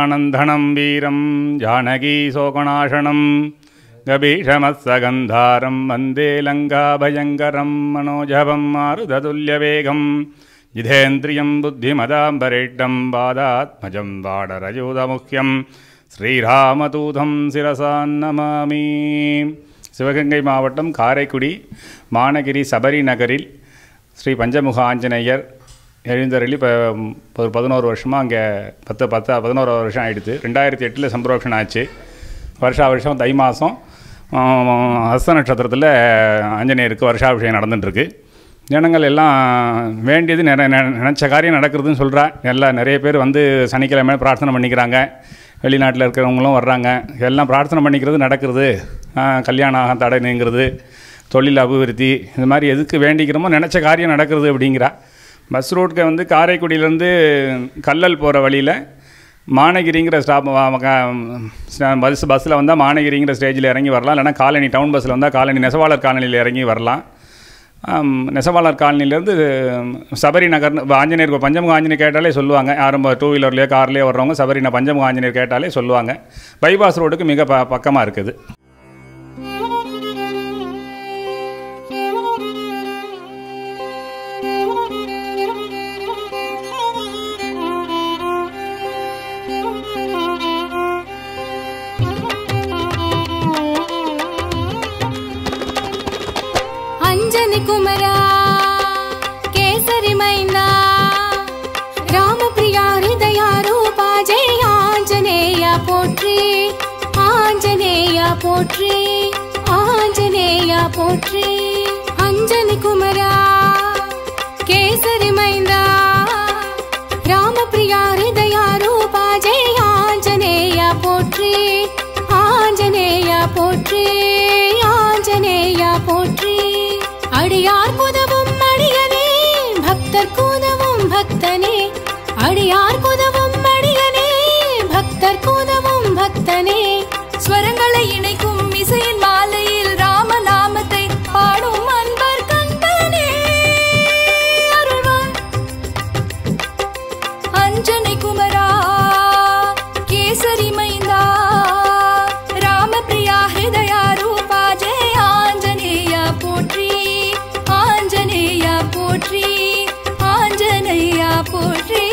ஜானந்தனம் வீரம் ஜானகி சோகநாசனம் கபீஷமத்சகந்தாரம் வந்தே லங்காபயங்கரம் மனோஜபம் மாருததுல்யவேகம் ஜிதேந்திரியம் புத்திமதாம்பரேட்டம் பாதாத்மஜம் வாடரயூதமுக்கியம் ஸ்ரீராமதூதம் சிரசான் நமாமி சிவகங்கை மாவட்டம் காரைக்குடி மானகிரி சபரி நகரில் ஸ்ரீ பஞ்சமுக ஆஞ்சநேயர் எழுந்தருளி இப்போ ஒரு பதினோரு வருஷமாக அங்கே பத்து பத்து பதினோரு வருஷம் ஆயிடுது ரெண்டாயிரத்தி எட்டில் சம்பரோஷன் ஆச்சு வருஷா வருஷம் தை மாதம் ஹஸ்த நட்சத்திரத்தில் ஆஞ்சநேயருக்கு வருஷாபிஷேகம் நடந்துட்டுருக்கு ஜனங்கள் எல்லாம் வேண்டியது நிற நெ- நினைச்ச காரியம் நடக்கிறதுன்னு சொல்கிறா எல்லாம் நிறைய பேர் வந்து சனிக்கிழமை பிரார்த்தனை பண்ணிக்கிறாங்க வெளிநாட்டில் இருக்கிறவங்களும் வர்றாங்க எல்லாம் பிரார்த்தனை பண்ணிக்கிறது நடக்கிறது ஆஹ், கல்யாணம் ஆக தடை நீங்கிறது தொழில் அபிவிருத்தி இது மாதிரி எதுக்கு வேண்டிக்கிறோமோ நினச்ச காரியம் நடக்கிறது அப்படிங்கிறா பஸ் ரூட்க்கு வந்து காரைக்குடியிலேருந்து கல்லல் போகிற வழியில் மானகிரிங்கிற ஸ்டாப் பஸ் பஸ்ஸில் வந்தால் மானகிரிங்கிற ஸ்டேஜில் இறங்கி வரலாம் இல்லைனா காலனி டவுன் பஸ்ஸில் வந்தால் காலனி நெசவாளர் காலனியில் இறங்கி வரலாம் ஆம், நெசவாளர் காலனிலேருந்து சபரி நகர்னு இப்போ ஆஞ்சநேயர் இப்போ பஞ்சமுக ஆஞ்சநேயர் கேட்டாலே சொல்லுவாங்க யாரும் டூ வீலர்லேயோ கார்லேயோ வர்றவங்க சபரி ந- பஞ்சமுக ஆஞ்சநேயர் கேட்டாலே சொல்லுவாங்க பைபாஸ் ரோடுக்கு மிக ப பக்கமாக இருக்குது அஞ்சனி குமரா கேசரி மைந்தா ராமபிரியா ஹிருதயா ரூபா ஜெய ஆஞ்சநேய போற்றி ஆஞ்சநேய போற்றி ஆஞ்சநேய போற்றி அஞ்சனி குமரா கேசரி மைந்தா ராமபிரியா ஹிருதயா ரூபா ஜெய ஆஞ்சநேய போற்றி ஆஞ்சநேய போற்றி ஆஞ்சநேய போற்றி அடியார் புதவும் அடியனே பக்தர் கூதவும் பக்தனே அடியார் புதவும் அடியனே பக்தர் கூதவும் பக்தனே ஸ்வரங்களை இணைக்கும் இசையின் மாலையில் ராமநாமத்தை பாடும் அன்பர் கண்பனே அருள்வார் அஞ்சனை குமரா கேசரி மைந்தா ராமபிரியா ஹிருதயா ரூபா ஜெய ஆஞ்சநேய போற்றி ஆஞ்சநேய போற்றி ஆஞ்சநேய போற்றி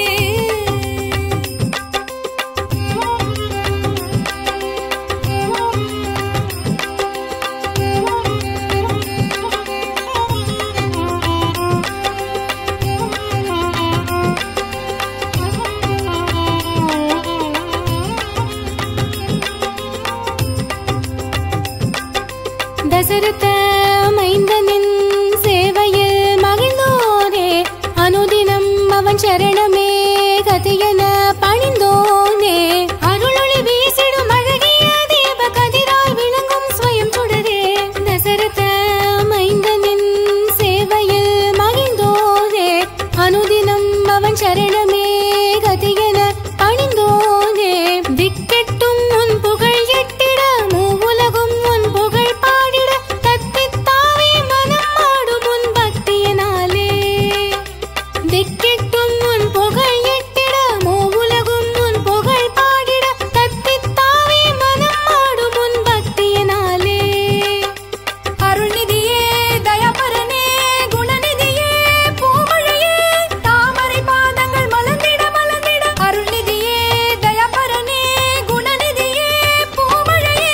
தசரத மைந்தனின் சேவையில் மகிழ்ந்தோனே அனுதினம் அவன் சரணமே கதியன பணிந்தோனே அருளொளி வீசிடும் அழகிய தீப கதிரால் விளங்கும் ஸ்வயம் சுடரே தசரத மைந்தனின் சேவையில் மகிழ்ந்தோனே அனுதினம் அவன் சரணமே கதியன பணிந்தோனே திக்கெட்டும் உன் புகழ் எட்டிட மூவுலகும் உன் புகழ் பாடிட தத்தித்தாவே மனம் ஆடும் உன் பக்தியினாலே திக்கெட்டும் உன் புகழ் எட்டிட மூவுலகும் உன் புகழ் பாடிட தத்தித்தாவே மனம் ஆடும் உன் பக்தியினாலே அருள்நிதியே தயபரனே குணநிதியே பூமழையே தாமரை பாதங்கள் மலர்ந்திட மலர்ந்திட அருள்நிதியே தயபரனே குணநிதியே பூமழையே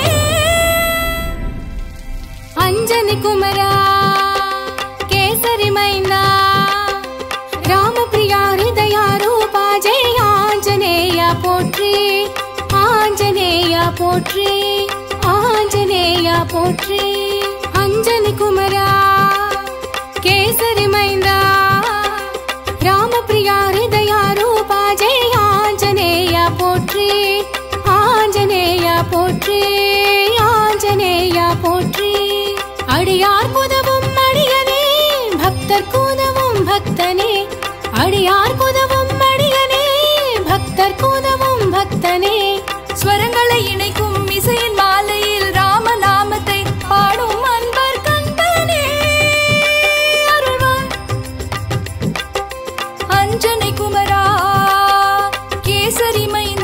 அஞ்சனி குமரா கேசரி மைந்தா ராமபிரியா ஹிருதயா ரூபா ஜெய ஆஞ்சநேய போற்றி ஆஞ்சநேய போற்றி ஆஞ்சநேய போற்றி அஞ்சனி குமரா கேசரி மைந்தா ராமபிரியா ஹிருதயா ரூபா ஜெய ஆஞ்சநேய போற்றி ஆஞ்சநேய போற்றி ஆஞ்சநேய போற்றி அடியார் புதவும் அடியனே பக்தர் கூதவும் பக்தனே அடியார் புதவும் அடியனே பக்தர் கூதவும் பக்தனே ஸ்வரங்களை இணைக்கும் இசையின் மாலையில் ராமநாமத்தை பாடும் அன்பர் கண்பனே அருள்வார் அஞ்சனை குமரா கேசரி மை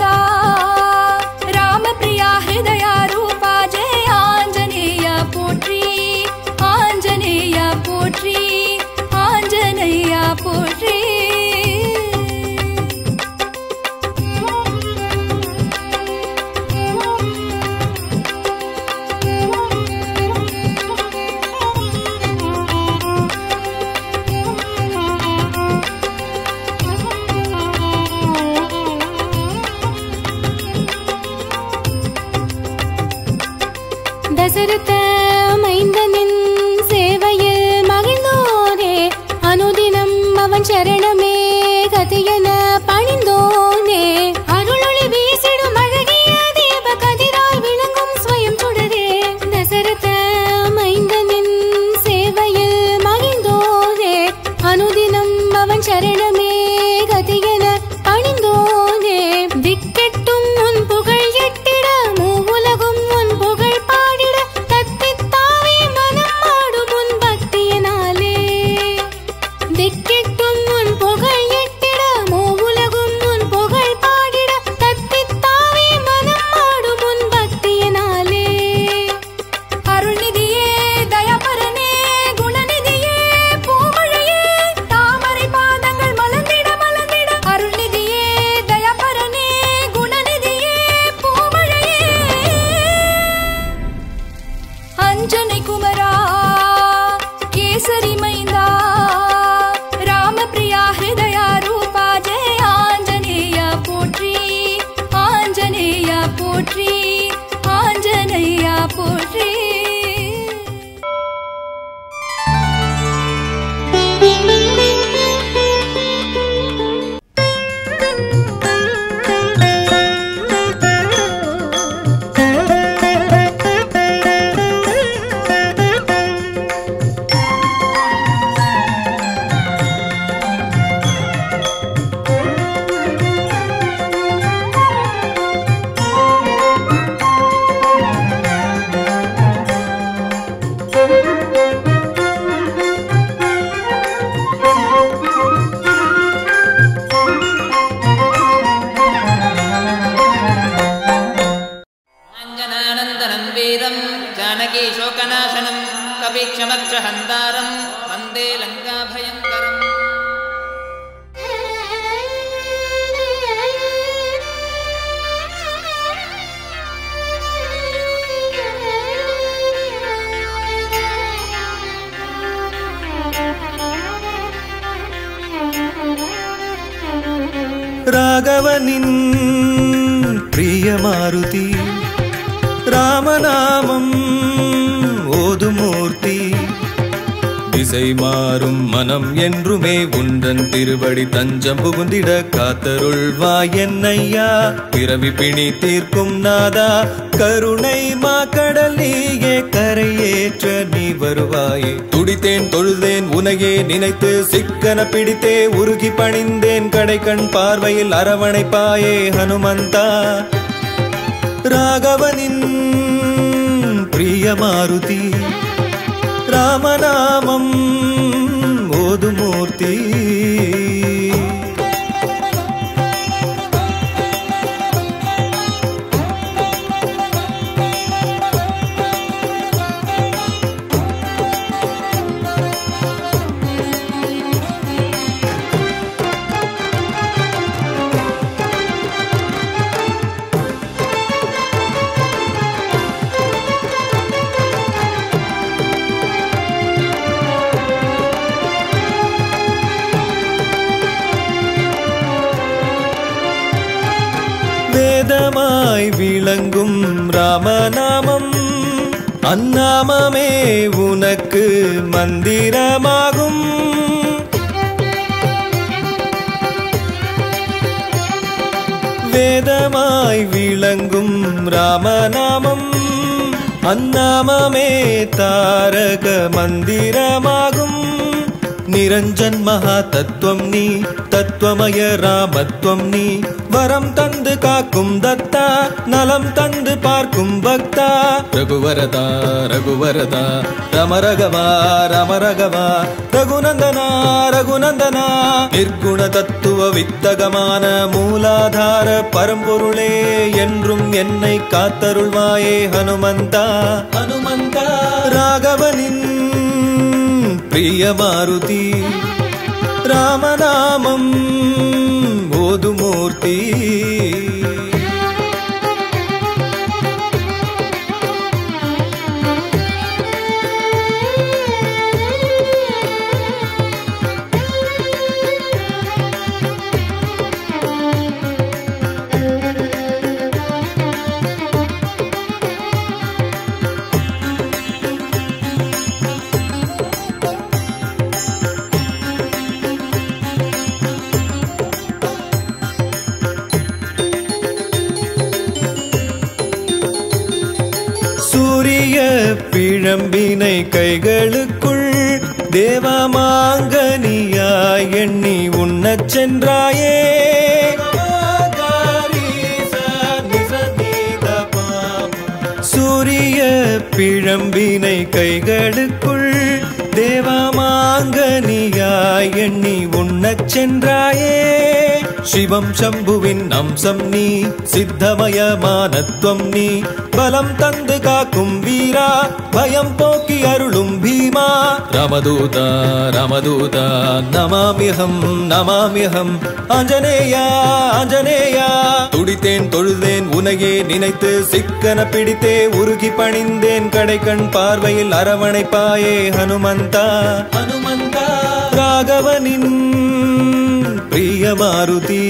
தசரத மைந்தனின் சேவையில் மகிழ்ந்தோனே அனுதினம் அவன் சரணமே கதியன பணிந்தோனே அருளொளி வீசிடும் அழகிய தீப கதிராய் விளங்கும் ஸ்வயம் சுடரே தசரத மைந்தனின் சேவையில் மகிழ்ந்தோனே அனுதினம் அவன் சரணமே கதியன பணிந்தோனே திக்கெட்டும் உன் புகழ் எட்டிட மூவுலகும் உன் புகழ் பாடிட தத்தித்தாவே மனம் ஆடும் உன் பக்தியினாலே திக்கெட்டும் உன் புகழ் எட்டிட மூவுலகும் உன் புகழ் பாடிட தத்தித்தாவே மனம் ஆடும் உன் பக்தியினாலே அருள்நிதியே தயாபரனே குணநிதியே பூமழையே தாமரை பாதங்கள் மலர்ந்திட மலர்ந்திட அருள்நிதியே தயாபரனே குணநிதியே பூமழையே அஞ்சனை குமரா கேசரி மைந்தா ராமபிரியா ஹிருதயா ரூபா ஜெய ஆஞ்சநேயா போற்றி ஆஞ்சநேயா போற்றி ஆஞ்சநேயா போற்றி अञ्जनानन्दनं वीरं जानकीशोकनाशनं कपीक्षमक्षहन्तारं वन्दे लङ्काभयङ्करम् ராகவனின் பிரியமாருதி ராமநாமம் ஓதுமூர்த்தி திசை மாறும் மனம் என்றுமே உந்தன் திருவடி தஞ்சம் புகுந்திட காத்தருள்வாய் என்னையா பிறவி பிணி தீர்க்கும் நாதா கருணை மாக்கடல் நீயே கரையேற்ற நீ வருவாயே துடித்தேன் தொழுதேன் உனையே நினைத்து சிக்கன பிடித்தே உருகி பணிந்தேன் கடை கண் பார்வையில் அரவணைப்பாயே ஹனுமந்தா ராகவனின் பிரியமாருதி ராமநாமம் ஓதுமூர்த்தி வேதமாய் விளங்கும் ராமநாமம் அந்நாமமே உனக்கு மந்திரமாகும் வேதமாய் விளங்கும் ராமநாமம் அந்நாமமே தாரக மந்திரமாகும் நிரஞ்சன் மகா தத்துவம் நீ தத்துவமய ராமத்துவம் நீ வரம் தந்து காக்கும் தத்தா நலம் தந்து பார்க்கும் பக்தா ரகுவரதா ரகுவரதா ரமரகவா ரமரகவா ரகுநந்தனா ரகுநந்தனா நிர்குண தத்துவ வித்தகமான மூலாதார பரம்பொருளே என்றும் என்னை காத்தருள்வாயே ஹனுமந்தா ஹனுமந்தா ராகவனின் பிரிய மாருதி ராமநாமம் ஓதுமூர்த்தி சூரிய பிழம்பினை கைகளுக்குள் தேவமாங்கனியாய் எண்ணி உண்ணச் சென்றாயே சூரிய பிழம்பினை கைகளுக்குள் தேவமாங்கனியாய் எண்ணி உண்ணச் சென்றாயே சிவம் சம்புவின் அம்சம் நீ சித்தமயமானத்வம் நீ பலம் தந்து காக்கும் வீரா பயம் போக்கி அருளும் பீமா ராமதூதா ராமதூதா நமாமியகம் நமாமியகம் ஆஞ்சநேயா ஆஞ்சநேயா துடித்தேன் தொழுதேன் உனையே நினைத்து சிக்கன பிடித்தே உருகி பணிந்தேன் கடைக்கண் பார்வையில் அரவணைப்பாயே ஹனுமந்தா ஹனுமந்தா ராகவனின் பிரிய மாருதி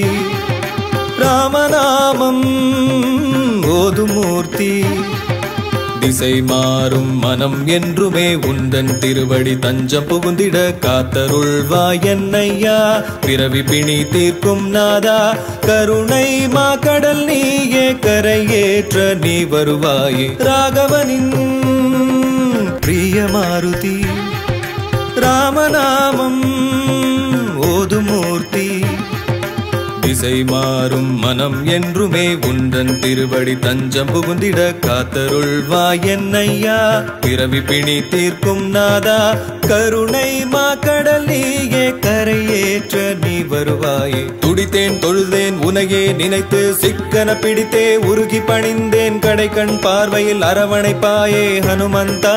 ராமநாமம் ஓதுமூர்த்தி திசை மாறும் மனம் என்றுமே உந்தன் திருவடி தஞ்சம் புகுந்திட காத்தருள்வாய் என்னையா பிறவி பிணி தீர்க்கும் நாதா கருணை மா கடல் நீயே கரையேற்ற நீ வருவாயே ராகவனின் பிரிய மாருதி ராமநாமம் ஓதுமூர்த்தி திசை மாறும் மனம் என்றுமே உந்தன் திருவடி தஞ்சம் புகுந்திட காத்தருள்வாய் என்னையா பிறவி பிணி தீர்க்கும் நாதா கருணை மா கடல் நீயே கரையேற்ற நீ வருவாயே துடித்தேன் தொழுதேன் உனையே நினைத்து சிக்கன பிடித்தே உருகி பணிந்தேன் கடைக்கண் பார்வையில் அரவணைப்பாயே ஹனுமந்தா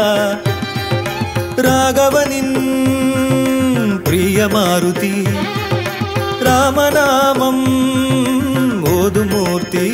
ராகவனின் பிரிய மாருதி ராமநாமம் ஓதுமூர்த்தி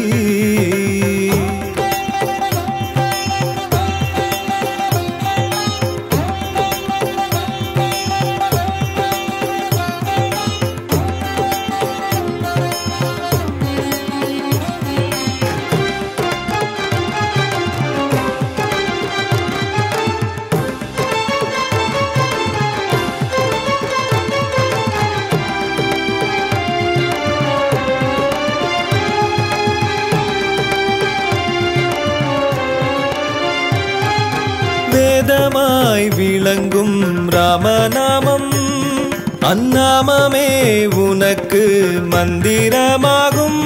வேதமாய் விளங்கும் ராமநாமம் அந்நாமமே உனக்கு மந்திரமாகும்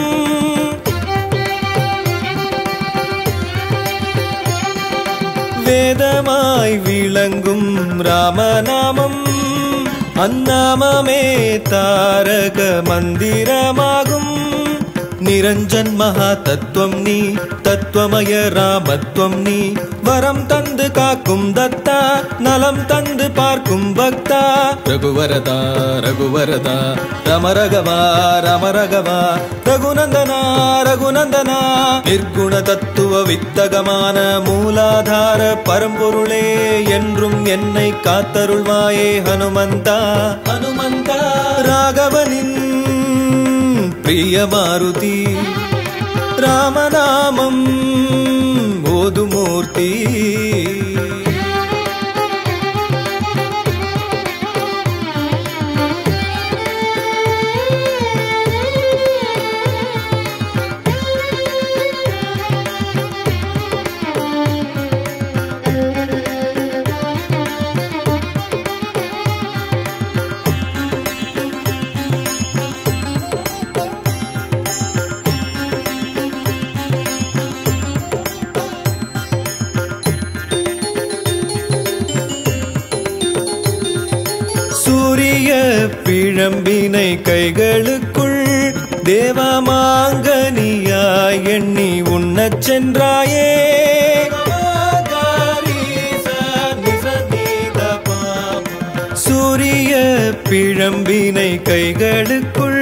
வேதமாய் விளங்கும் ராமநாமம் அந்நாமமே தாரக மந்திரமாகும் நிரஞ்சன் மகா தத்துவம் நீ தத்துவமய ராமத்துவம் நீ வரம் தந்து காக்கும் தத்தா நலம் தந்து பார்க்கும் பக்தா ரகுவரதா ரகுவரதா ரமரகவா ரமரகவா ரகுநந்தனா ரகுநந்தனா நிர்குண தத்துவ வித்தகமான மூலாதார பரம்பொருளே என்றும் என்னை காத்தருள்வாயே ஹனுமந்தா ஹனுமந்தா ராகவனின் பிரிய மாருதி ராமநாமம் ஓதுமூர்த்தி சூரிய பிழம்பினை கைகளுக்குள் தேவமாங்கனியாய் எண்ணி உண்ணச் சென்றாயே சூரிய பிழம்பினை கைகளுக்குள்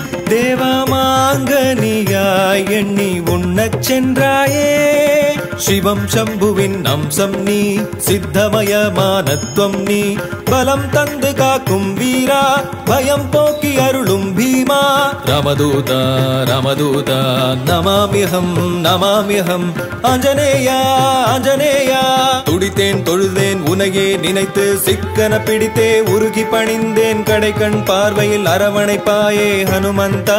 தேவமாங்கனியாய் எண்ணி உண்ணச் சென்றாயே சிவம் சம்புவின் அம்சம் நீ சித்தமயமானத்வம் நீ பலம் தந்து காக்கும் வீரா பயம் போக்கி அருளும் பீமா ராமதூதா ராமதூதா நமாமியகம் நமாமியகம் ஆஞ்சநேயா ஆஞ்சநேயா துடித்தேன் தொழுதேன் உனையே நினைத்து சிக்கன பிடித்தே உருகி பணிந்தேன் கடைக்கண் பார்வையில் அரவணைப்பாயே ஹனுமந்தா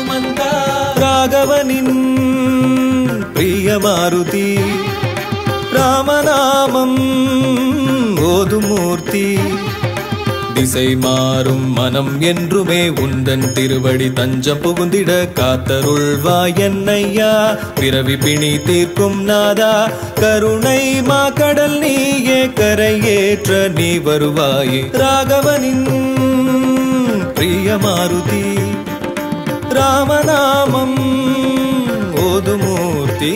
ஹனுமந்தா ராகவனின் பிரிய மாருதி ராமநாமம் ஓதுமூர்த்தி திசை மாறும் மனம் என்றுமே உந்தன் திருவடி தஞ்சம் புகுந்திட காத்தருள்வாய் என்னையா பிறவி பிணி தீர்க்கும் நாதா கருணை மா கடல் நீயே கரையேற்ற நீ வருவாயே ராகவனின் பிரிய மாருதி ராமநாமம் ஓதுமூர்த்தி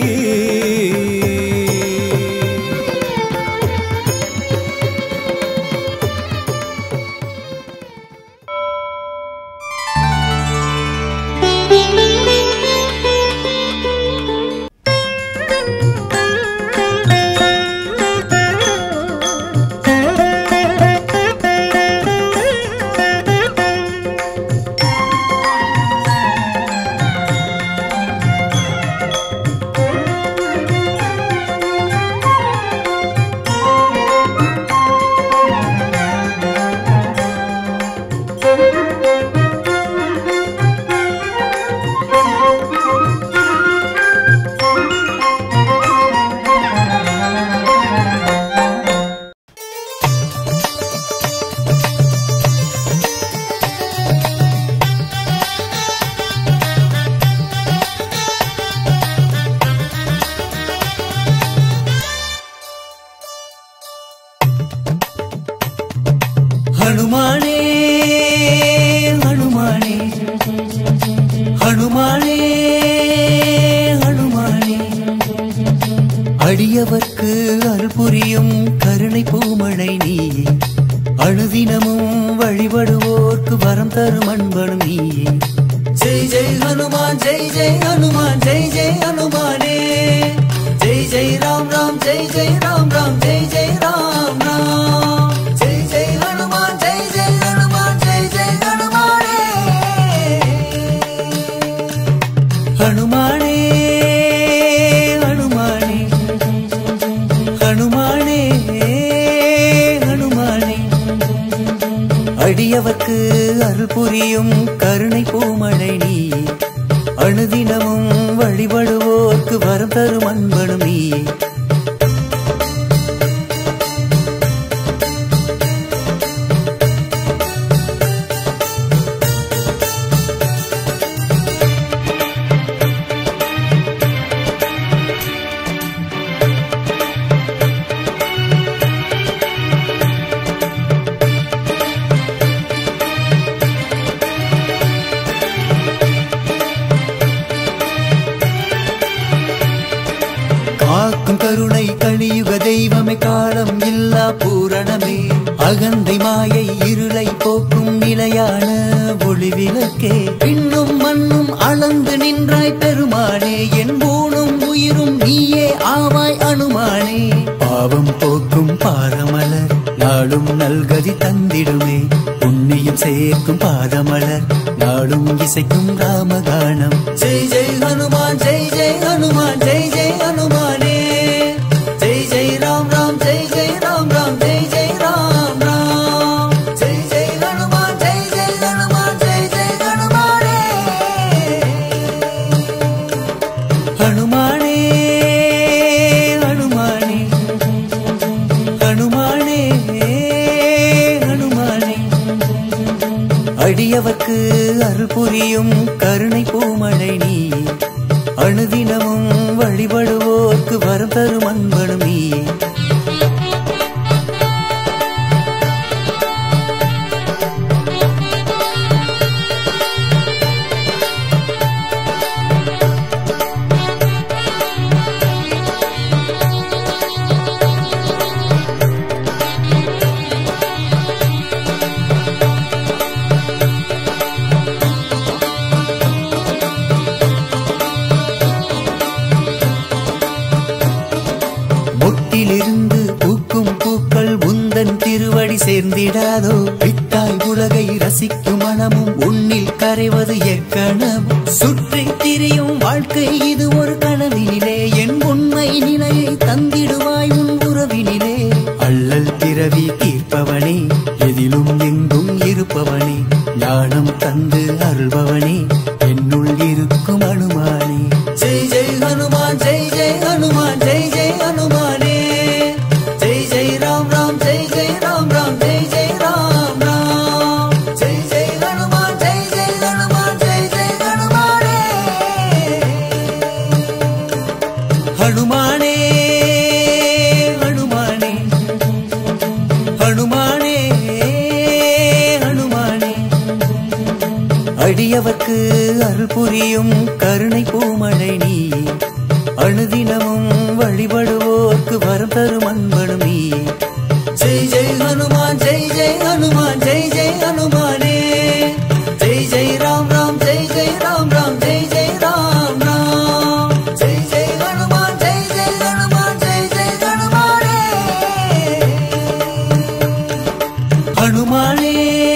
ஹனுமானே ஹனுமானே ஹனுமானே ஹனுமானே அடியவர்க்கு அருள் புரியும் கருணை பூமழை நீயே அழுதினமும் வழிபடுவோர்க்கு வரம் தரும் அன்பனும் நீயே ஜெய் ஜெய் ஹனுமான் ஜெய் ஜெய் ஹனுமான் ஜெய் ஜெய் ஹனுமானே ஜெய் ஜெய் ராம் ராம் ஜெய் ஜெய் ராம் ராம் ஜெய் ஜெய் ராம் ராம் ஜெய் ஜெய் ஹனுமான் ஜெய் ஜெய் ஹனுமான் ஜெய் ஜெய் ஹனுமானே ஹனுமானே ஹனுமானே ஹனுமானே ஹனுமானே அடியவர்க்கு அருள் புரியும் கருணை பூமழை நீ அணுதினமும் வழிபடுவோர்க்கு வரம் தரும் அன்பனும் நீயே காக்கும் கருணை கலியுக தெய்வமே காலம் இல்லா பூரணமே அகந்தை மாயை இருளை போக்கும் நிலையான ஒளி விளக்கே பின்னும் மண்ணும் அளந்து நின்றாய் பெருமானே என் ஊனும் உயிரும் நீயே ஆவாய் அனுமானே பாவம் போக்கும் பாதமலர் நாளும் நல்கதி தந்திடுமே புண்ணியம் சேர்க்கும் பாதமலர் நாளும் இசைக்கும் ராமகானம் ஜெய் ஜெய் ஹனுமான் ஜெய் ஜெய் ஹனுமான் ஜெய் ஜெய் ஹனுமானே ஜெய் ஜெய் ராம் ராம் ஜெய் ஜெய் ராம் ராம் ஜெய் ஜெய் ராம் ராம் ஜெய் ஜெய் ஹனுமான் ஜெய் ஜெய் ஹனுமான் ஜெய் ஜெய் ஹனுமானே ஹனுமானே ஹனுமானே ஹனுமானே ஹனுமானே அடியவர்க்கு அருள் புரியும் கருணை பூமழை நீ அணுதினமும் வழிபடுவோர்க்கு வரம் தரும் அன்பனும் நீயே மொட்டிலிருந்து பூக்கும் பூக்கள் உந்தன் திருவடி சேர்ந்திடாதோ விட்டாய் உலகை ரசிக்கும் மனமும் உன்னில் கரைவது எக்கணமும் சுற்றி திரியும் வாழ்க்கை இது ஒரு கனவினிலே என் உண்மை நிலையை தந்திடுவாய் உன் உறவினிலே அள்ளல் பிறவி தீர்ப்பவனே எதிலும் எங்கும் இருப்பவனே ஞானம் தந்து அருள்பவனே என்னுள் இருக்கும் அனுமானே ஜெய் ஜெய் ஹனுமான் ஜெய் ஜெய் ஹனுமான் ஜெய் ஜெய் ஹனுமானே புரியும் கருணை பூமழை நீ அணுதினமும் வழிபடுவோர்க்கு வரம் தரும் அன்பனும் நீ ஜெய் ஜெய் ஹனுமான் ஜெய் ஜெய் ஹனுமான் ஜெய் ஜெய் ஹனுமானே ஜெய் ஜெய் ராம் ராம் ஜெய் ஜெய் ராம் ராம் ஜெய் ஜெய் ராம் ராம் ஜெய் ஜெய் ஹனுமான் ஜெய் ஜெய் ஹனுமான் ஜெய் ஜெய் ஹனுமானே ஹனுமானே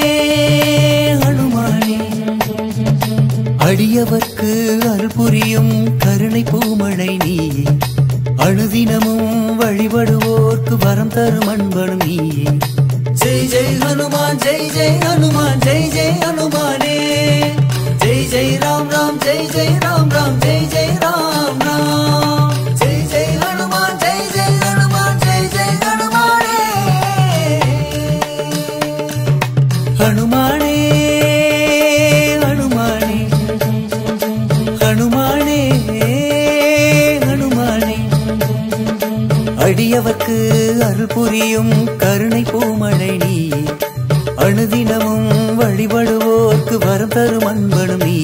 ஹனுமானே அடியவர்க்கு அருள் புரியும் கருணை பூமழை நீ அணுதினமும் வழிபடுவோர்க்கு வரம் தரும் அன்பனும் நீ ஜெய் ஜெய் ஹனுமான் ஜெய் ஜெய் ஹனுமான் ஜெய் ஜெய் ஹனுமானே ஜெய் ஜெய் ராம் ராம் ஜெய் ஜெய் ராம் ராம் ஜெய் ஜெய் ராம் ராம் ஜெய் ஜெய் ஹனுமான் ஜெய் ஜெய் ஹனுமான் ஜெய் ஜெய் ஹனுமானே ஹனுமானே ஹனுமானே ஹனுமானே ஹனுமானே அடியவர்க்கு அருள் புரியும் கருணை பூமழை நீ அணுதினமும் வழிபடுவோர்க்கு வரம் தரும் அன்பனும் நீ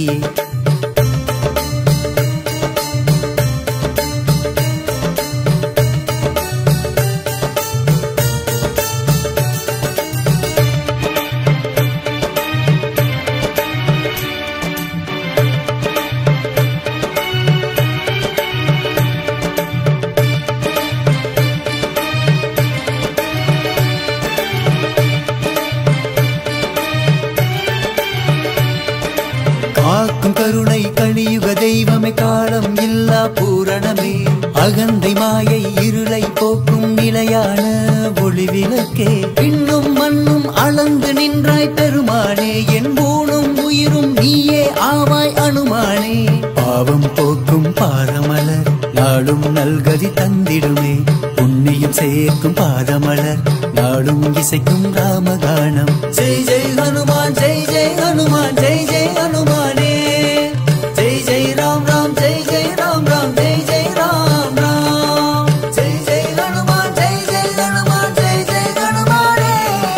காக்கும் கருணை கலியுக தெய்வமே காலம் இல்லா பூரணமே அகந்தை மாயை இருளை போக்கும் நிலையான ஒளி விளக்கே பின்னும் மண்ணும் அளந்து நின்றாய் பெருமானே என் ஊனும் உயிரும் நீயே ஆவாய் அனுமானே பாவம் போக்கும் பாதமலர் நாடும் நல்கதி தந்திடுமே புண்ணியம் சேர்க்கும் பாதமலர் நாடும் இசைக்கும் ராமகானம் ஜெய் ஜெய் ஹனுமான் ஜெய் ஜெய் ஹனுமான் ஜெய் ஜெய் ஹனுமானே ஜெய் ஜெய் ராம் ராம் ஜெய் ஜெய் ராம் ராம் ஜெய் ஜெய் ராம் ராம் ஜெய் ஜெய் ஹனுமான் ஜெய் ஜெய் ஹனுமான் ஜெய் ஜெய் ஹனுமானே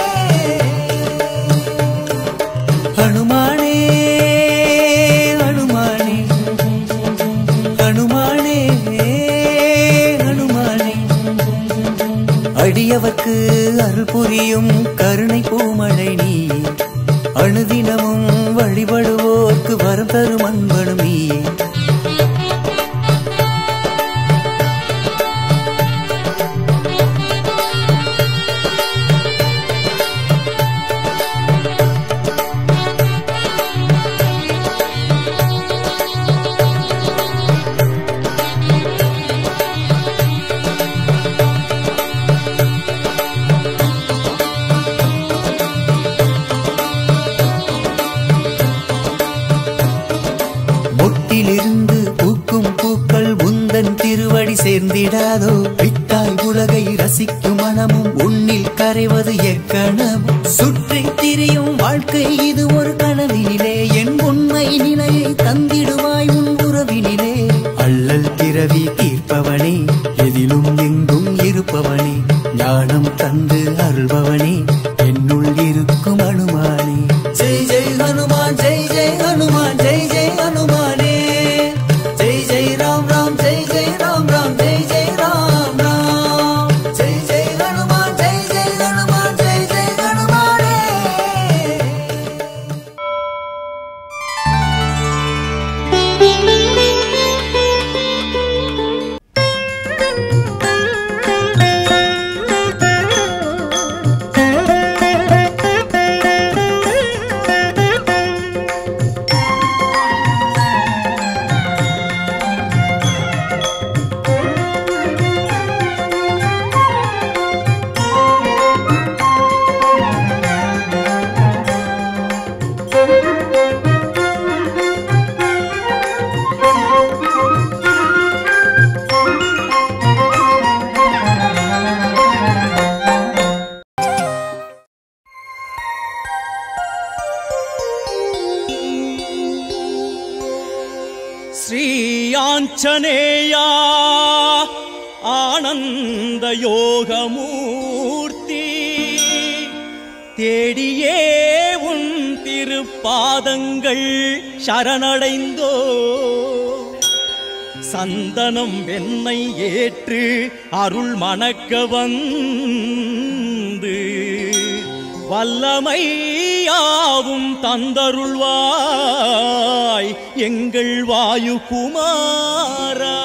ஹனுமானே ஹனுமானே ஹனுமானே ஹனுமானே அடியவர்க்கு அருள் புரியும் கருணை பூமழை நீ அணுதினமும் வழிபடுவோர்க்கு வரம் தரும் அன்பனும் நீ மொட்டிலிருந்து பூக்கும் பூக்கள் உந்தன் திருவடி சேர்ந்திடாதோ விட்டாய் உலகை ரசிக்கும் மனமும் உன்னில் கரைவது எக்கணமும் சுற்றி திரியும் வாழ்க்கை இது ஒரு கனவினிலே என் உண்மை நிலையை தந்திடுவாய் உன் உறவினிலே அள்ளல் பிறவி தீர்ப்பவனே எதிலும் எங்கும் இருப்பவனே ஞானம் தந்து அருள்பவனே என்னுள் இருக்கும் அனுமானே ஜெய் ஜெய் ஹனுமான் ஜெய் ஜெய் ஹனுமான் ஜெய் ஜெய் ஹனுமானே ஜெய் ஜெய் ராம் ராம் ஜெய் ஜெய் ராம் ராம் ஜெய் ஜெய் ராம் ராம் ஜெய் ஜெய் ஹனுமான் ஜெய் ஜெய் ஹனுமான் ஜெய் ஜெய் ஹனுமானே శ్రీయాంజనేయా ఆనందయోగమూర్తి தேடியே உன் திருப்பாதங்கள் சரணடைந்தோ சந்தனம் வெண்ணை ஏற்று அருள் மணக்க வந்து வல்லமையாவும் தந்தருள்வாய் எங்கள் வாயு குமாரா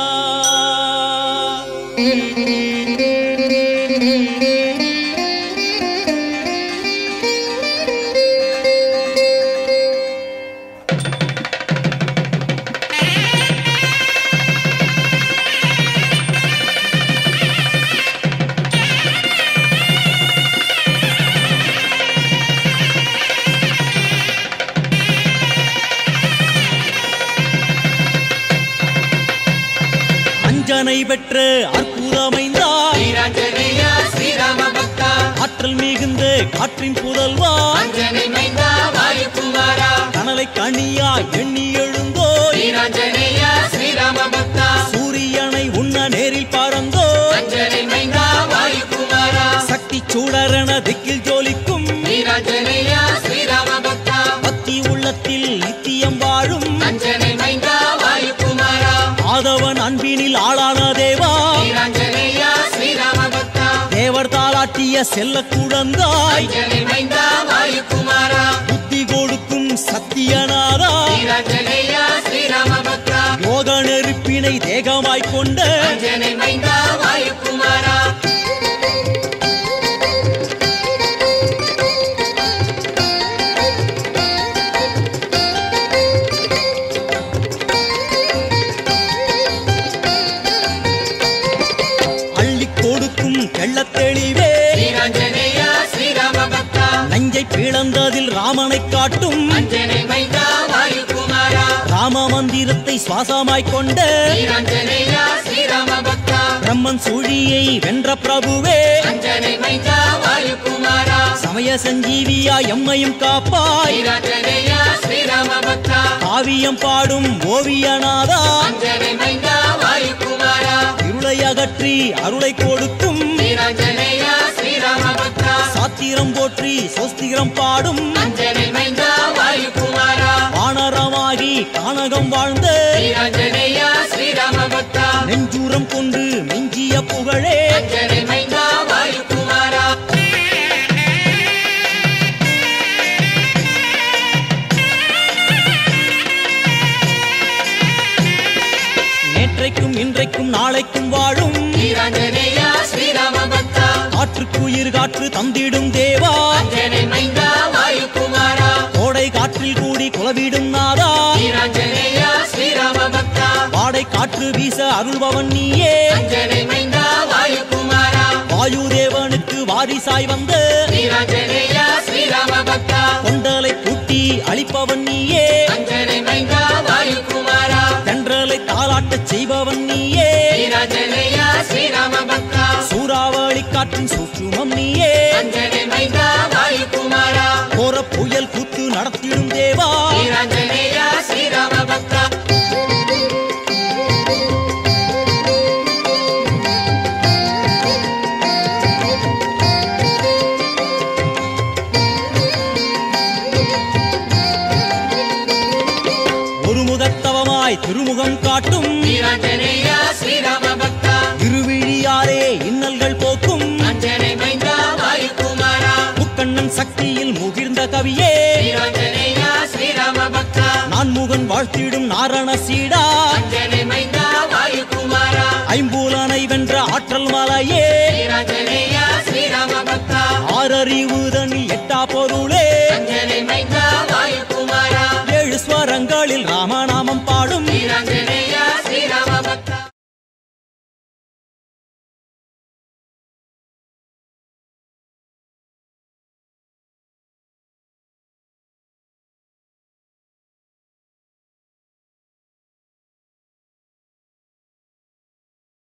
அஞ்சனை பெற்ற அற்புதமைந்தார் வீராஞ்சனேயா ஸ்ரீராம பக்தா ஆற்றல் மிகுந்த காற்றின் புதல்வா அஞ்சனை மைந்தா வாயுகுமாரா கனலை கனியா எண்ணி எழுந்தோய் வீராஞ்சனேயா ஸ்ரீராம பக்தா சூரியனை உண்ண நேரில் பறந்தோ அஞ்சனை மைந்தா வாயுகுமாரா சக்தி சூடரென திக்கில் ஜோலிக்கும் வீராஞ்சனேயா ஸ்ரீராம பக்தா பக்தி உள்ளத்தில் நித்தியம் வாழும் அஞ்சனை மைந்தா வாயுகுமாரா ஆதவன் அன்பினில் ஆளான தேவா வீராஞ்சனேயா ஸ்ரீராம பக்தா தேவர் தாளாட்டிய செல்ல குழந்தாய் அஞ்சனை மைந்தா வாயுகுமாரா புத்தி கொடுக்கும் சத்தியநாதா வீராஞ்சனேயா ஸ்ரீராம பக்தா யோக நெருப்பினை தேகமாய்க் கொண்ட அஞ்சனை மைந்தா வாயுகுமாரா அள்ளிக் கொடுக்கும் தெள்ளத் தெளிவே வீராஞ்சனேயா ஸ்ரீராம பக்தா நஞ்சை பிளந்ததில் ராமனைக் காட்டும் அஞ்சனை மைந்தா வாயுகுமாரா ராம மந்திரத்தை சுவாசமாய்க் கொண்ட வீராஞ்சனேயா ஸ்ரீராம பக்தா பிரம்மன் சுழியை வென்ற பிரபுவே அஞ்சனை மைந்தா வாயுகுமாரா சமய சஞ்சீவியா எம்மையும் காப்பாய் வீராஞ்சனேயா ஸ்ரீராம பக்தா காவியம் பாடும் ஓவியநாதா அஞ்சனை மைந்தா வாயுகுமாரா இருளை அகற்றி அருளை கொடுக்கும் வீராஞ்சனேயா ஸ்ரீராம பக்தா சாத்திரம் போற்றி சொஸ்திரம் பாடும் அஞ்சனை மைந்தா வாயுகுமாரா வானரமாகி கானகம் வாழ்ந்த வீராஞ்சனேயா ஸ்ரீராம பக்தா நெஞ்சூரம் கொண்டு மிஞ்சிய புகழே அஞ்சனை மைந்தா வாயுகுமாரா நேற்றைக்கும் இன்றைக்கும் நாளைக்கும் வாழும் வீராஞ்சனேயா ஸ்ரீராம பக்தா காற்றுக்குயிர் காற்று தந்திடும் தேவா அஞ்சனை மைந்தா வாயுகுமாரா கோடை காற்றில் கூடி குலவிடும் நாதா வீராஞ்சனேயா ஸ்ரீராம பக்தா வாடை காற்று வீச அருள்பவன் நீயே அஞ்சனை மைந்தா வாயுகுமாரா வாயு தேவனுக்கு வாரிசாய் வந்த வீராஞ்சனேயா ஸ்ரீராம பக்தா கொண்டலை பூட்டி அழிப்பவன் நீயே அஞ்சனை மைந்தா வாயுகுமாரா தென்றலை தாளாட்டச் செய்பவன் நீயே வீராஞ்சனேயா ஸ்ரீராம பக்தா சூறாவளி காற்றின் சூற்றுமம் நீயே அஞ்சனை மைந்தா வாயுகுமாரா கோர புயல் கூத்து நடத்திடும் தேவா வீராஞ்சனேயா ஸ்ரீராம பக்தா ஒரு முகத்தவமாய் திருமுகம் காட்டும் வீராஞ்சனேயா ஸ்ரீராம பக்தா திருவிழியாரே இன்னல்கள் போக்கும் அஞ்சனை மைந்தா வாயுகுமாரா முக்கண்ணன் சக்தியில் முகிர்ந்த கவியே வீராஞ்சனேயா ஸ்ரீராம பக்தா நான் முகன் வாழ்த்திடும் நாரண சீடா அஞ்சனை மைந்தா வாயுகுமாரா ஐம்பூலனை வென்ற ஆற்றல் மலையே வீராஞ்சனேயா ஸ்ரீராம பக்தா ஆறறிவுதனில் எட்டா பொருளே